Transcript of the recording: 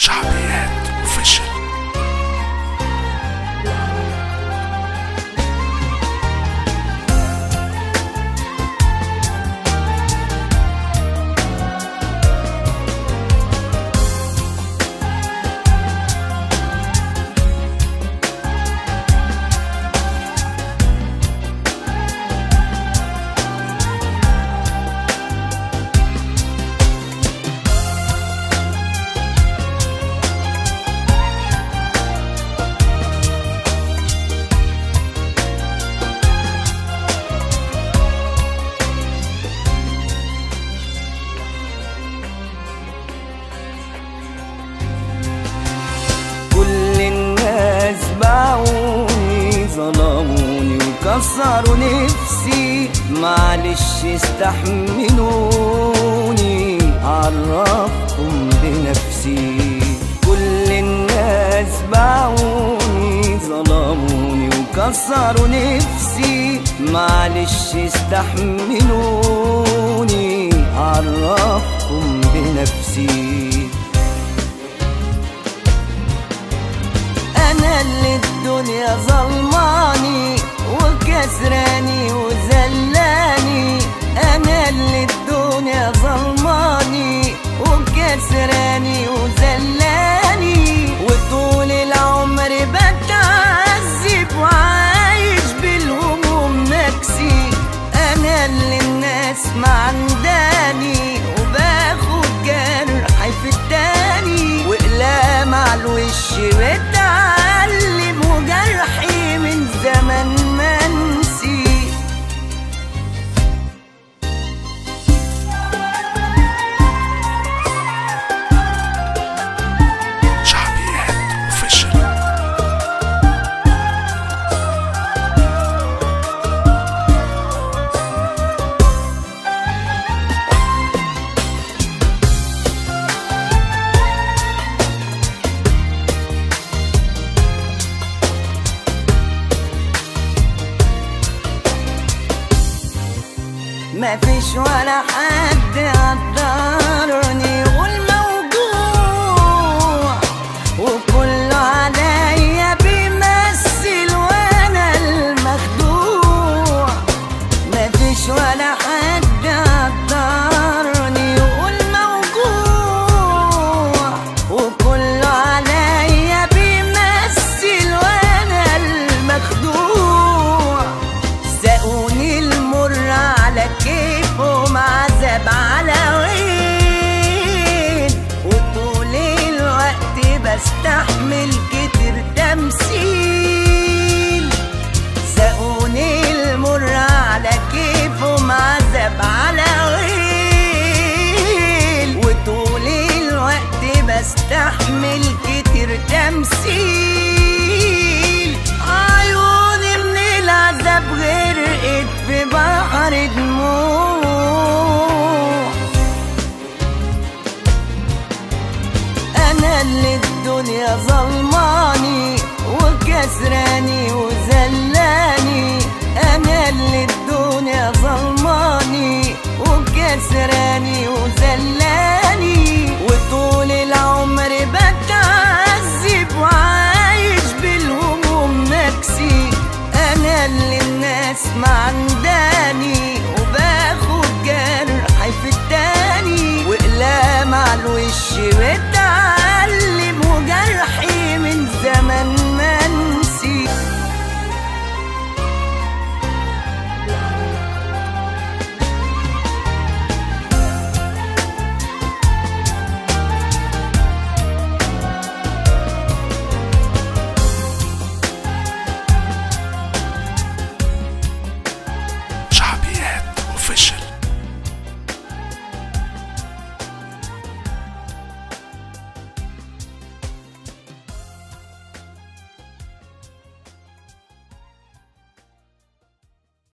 شعبيات اوفيشال كل الناس باعوني ظلموني وكسروا نفسي معلش استحملوني عرفكم بنفسي كل الناس باعوني ظلموني وكسروا نفسي معلش استحملوني عرفكم بنفسي انا اللي الدنيا ظلماني وكسراني وزلاني انا اللي الدنيا ظلماني وكسراني وزلاني وطول العمر بتعذب وعايش بالهموم نكسي انا اللي الناس معنداني وباخد جرح في التاني واقلام على الوش بتعلم وجرحي من زمن منسي شعبيات اوفيشال مفيش ولا حد قدرني والموضوع وكله عليا بيمثل وانا المخدوع مفيش ولا حد قدرني والموضوع وكله عليا بيمثل وانا المخدوع ساقوني المر على كيفهم عذاب على وين وطول الوقت بستحمل كتير تمثيل ساقوني المر على كيفهم عذاب على ويل وطول الوقت بستحمل كتير تمثيل عيوني من العذاب غرقت في بحر دموع انا اللي الدنيا ظلماني وكسراني وزلاني انا اللي الدنيا ظلماني وكسراني وزلاني